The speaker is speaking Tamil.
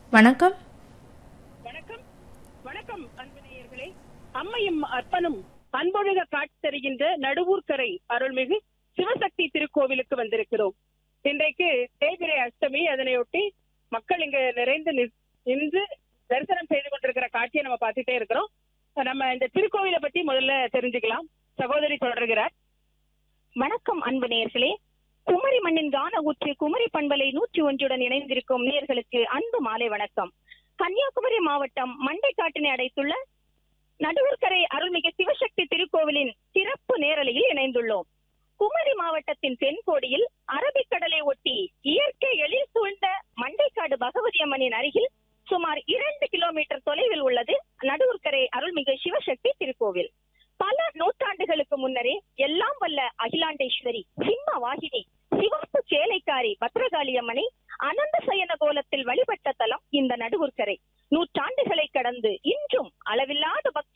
வணக்கம் வணக்கம் வணக்கம் அன்பு நேயர்களே அம்மையும் அற்பனும் அன்பொழுக காட்சி தருகின்ற நடுவூர்க்கரை அருள்மிகு சிவசக்தி திருக்கோவிலுக்கு வந்திருக்கிறோம் இன்றைக்கு தேய்பிரை அஷ்டமி அதனையொட்டி மக்கள் இங்க நிறைந்து நிற்- நின்று தரிசனம் செய்து கொண்டிருக்கிற காட்சியை நம்ம பார்த்துட்டே இருக்கிறோம் நம்ம இந்த திருக்கோவிலை பத்தி முதல்ல தெரிஞ்சுக்கலாம் சகோதரி தொடர்கிறார் வணக்கம் அன்பு நேயர்களே குமரி மண்ணின் கான ஊற்று குமரி பண்பலை நூற்றி ஒன்றுடன் இணைந்திருக்கும் நேயர்களுக்கு அன்பு மாலை வணக்கம் கன்னியாகுமரி மாவட்டம் மண்டைக்காட்டினை அடைத்துள்ள நடுவர்கரை அருள்மிகு சிவசக்தி திருக்கோவிலின் சிறப்பு நேரலையில் இணைந்துள்ளோம் குமரி மாவட்டத்தின் தென்கோடியில் அரபிக்கடலை ஒட்டி இயற்கை எழில் சூழ்ந்த மண்டைக்காடு பகவதி அம்மனின் அருகில் சுமார் இரண்டு கிலோமீட்டர் தொலைவில் உள்ளது நடுவர்கரை அருள்மிகு சிவசக்தி திருக்கோவில் பல நூற்றாண்டுகளுக்கு முன்னரே எல்லாம் வல்ல அகிலாண்டேஸ்வரி சிம்ம வாகினி சிவப்பு சேலைக்காரி பத்ரகாளி அம்மனை அனந்த சயன கோலத்தில் வழிபட்ட தலம் இந்த நடுவுர்க்கரை நூற்றாண்டுகளை கடந்து இன்றும் அளவில்லாத பக்தர்கள்